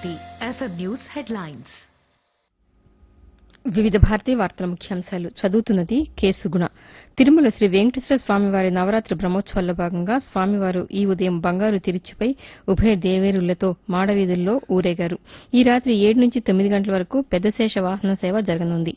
Bharati FM news headlines వివిధ భారతీ వార్తల ముఖ్యాంశాలు చదువుతున్నది కేసుగుణ తిరుమల శ్రీ వెంకటేశ్వర స్వామివారి నవరాత్రి బ్రహ్మోత్సవాల్లో భాగంగా స్వామివారు ఈ ఉదయం బంగారు తిరుచిపై ఉభయ దేవేరులతో మాడవీధుల్లో ఊరేగారు ఈ రాత్రి ఏడు నుంచి తొమ్మిది గంటల వరకు పెద్దశేష వాహన సేవ జరగనుంది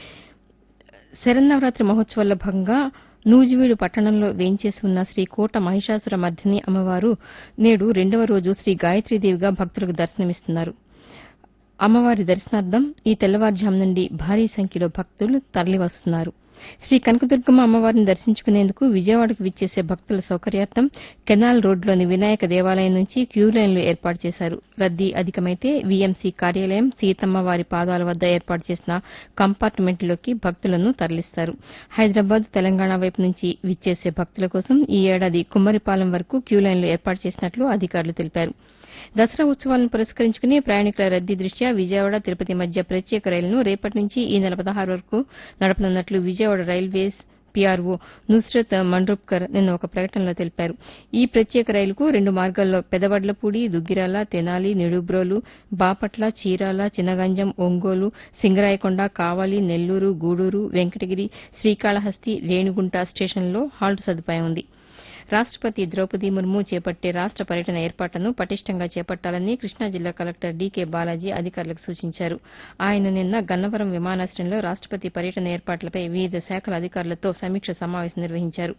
శరన్నవరాత్రి మహోత్సవాల్లో భాగంగా నూజివీడు పట్టణంలో వేంచేసి ఉన్న శ్రీ కోట మహిషాసుర మర్దిని అమ్మవారు నేడు రెండవ రోజు శ్రీ గాయత్రీదేవిగా భక్తులకు దర్శనమిస్తున్నారు అమ్మవారి దర్శనార్థం ఈ తెల్లవారుజాము నుండి భారీ సంఖ్యలో భక్తులు తరలివస్తున్నారు శ్రీ కనకదుర్గమ్మ అమ్మవారిని దర్శించుకునేందుకు విజయవాడకు విచ్చేసే భక్తుల సౌకర్యార్థం కెనాల్ రోడ్లోని వినాయక దేవాలయం నుంచి క్యూ లైన్లు ఏర్పాటు చేశారు రద్దీ అధికమైతే వీఎంసీ కార్యాలయం సీతమ్మ వారి పాదాల వద్ద ఏర్పాటు చేసిన కంపార్ట్మెంట్లోకి భక్తులను తరలిస్తారు హైదరాబాద్ తెలంగాణ వైపు నుంచి విచ్చేసే భక్తుల కోసం ఈ ఏడాది కుమ్మరిపాలెం వరకు క్యూ లైన్లు ఏర్పాటు చేసినట్లు అధికారులు తెలిపారు దసరా ఉత్సవాలను పురస్కరించుకుని ప్రయాణికుల రద్దీ దృష్ట్యా విజయవాడ తిరుపతి మధ్య ప్రత్యేక రైలును రేపటి నుంచి ఈ నెల పదహారు వరకు నడపనున్నట్లు విజయవాడ రైల్వేస్ పీఆర్ఓ నుస్రత్ మండ్రూప్కర్ నిన్న ఒక ప్రకటనలో తెలిపారు ఈ ప్రత్యేక రైలుకు రెండు మార్గాల్లో పెదవడ్లపూడి దుగ్గిరాల తెనాలి నిడుబ్రోలు బాపట్ల చీరాల చినగంజం ఒంగోలు సింగరాయకొండ కావలి నెల్లూరు గూడూరు వెంకటగిరి శ్రీకాళహస్తి రేణిగుంట స్టేషన్లలో హాల్ట్ సదుపాయం ఉంది రాష్టపతి ద్రౌపది ముర్ము చేపట్టే రాష్ట పర్యటన ఏర్పాట్లను పటిష్టంగా చేపట్టాలని కృష్ణా జిల్లా కలెక్టర్ డీకే బాలాజీ అధికారులకు సూచించారు ఆయన నిన్న గన్నవరం విమానాశ్రయంలో రాష్టపతి పర్యటన ఏర్పాట్లపై వివిధ శాఖల అధికారులతో సమీక్ష సమావేశం నిర్వహించారు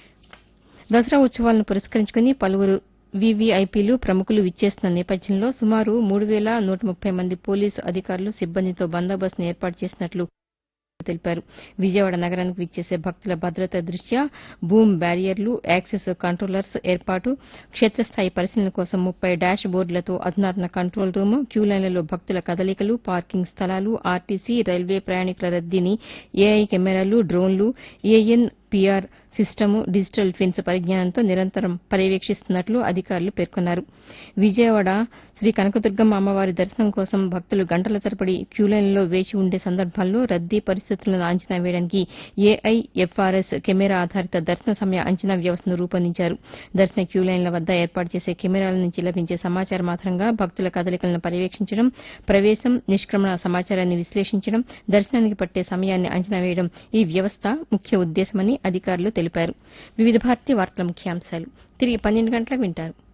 దసరా ఉత్సవాలను పురస్కరించుకుని పలువురు వీవీఐపీలు ప్రముఖులు విచ్చేస్తున్న నేపథ్యంలో సుమారు మూడు వేల నూట ముప్పై మంది పోలీసు అధికారులు సిబ్బందితో బందోబస్తును ఏర్పాటు చేసినట్లు తెలిపారు విజయవాడ నగరానికి విచ్చేసే భక్తుల భద్రత దృష్ట్యా బూమ్ బ్యారియర్లు యాక్సెస్ కంట్రోలర్స్ ఏర్పాటు క్షేత్రస్థాయి పరిశీలన కోసం ముప్పై డాష్ బోర్డులతో అధునాతన కంట్రోల్ రూమ్ క్యూ లైన్లలో భక్తుల కదలికలు పార్కింగ్ స్థలాలు ఆర్టీసీ రైల్వే ప్రయాణికుల రద్దీని ఏఐ కెమెరాలు డ్రోన్లు AN PR system digital twins పరిజ్ఞానంతో నిరంతరం పర్యవేక్షిస్తున్నట్లు అధికారులు పేర్కొన్నారు విజయవాడ శ్రీ కనకదుర్గమ్మ అమ్మవారి దర్శనం కోసం భక్తులు గంటల తరబడి క్యూలైన్లలో వేచి ఉండే సందర్భాల్లో రద్దీ పరిస్థితులను అంచనా వేయడానికి ఏఐఎఫ్ఆర్ఎస్ కెమెరా ఆధారిత దర్శన సమయ అంచనా వ్యవస్థను రూపొందించారు దర్శన క్యూలైన్ల వద్ద ఏర్పాటు చేసే కెమెరాల నుంచి లభించే సమాచారం ఆధారంగా భక్తుల కదలికలను పర్యవేక్షించడం ప్రవేశం నిష్క్రమణ సమాచారాన్ని విశ్లేషించడం దర్శనానికి పట్టే సమయాన్ని అంచనా వేయడం ఈ వ్యవస్థ ముఖ్య ఉద్దేశమని అధికారులు తెలిపారు వివిధ భారతీ వార్తల ముఖ్యాంశాలు తిరిగి పన్నెండు గంటలకు వింటారు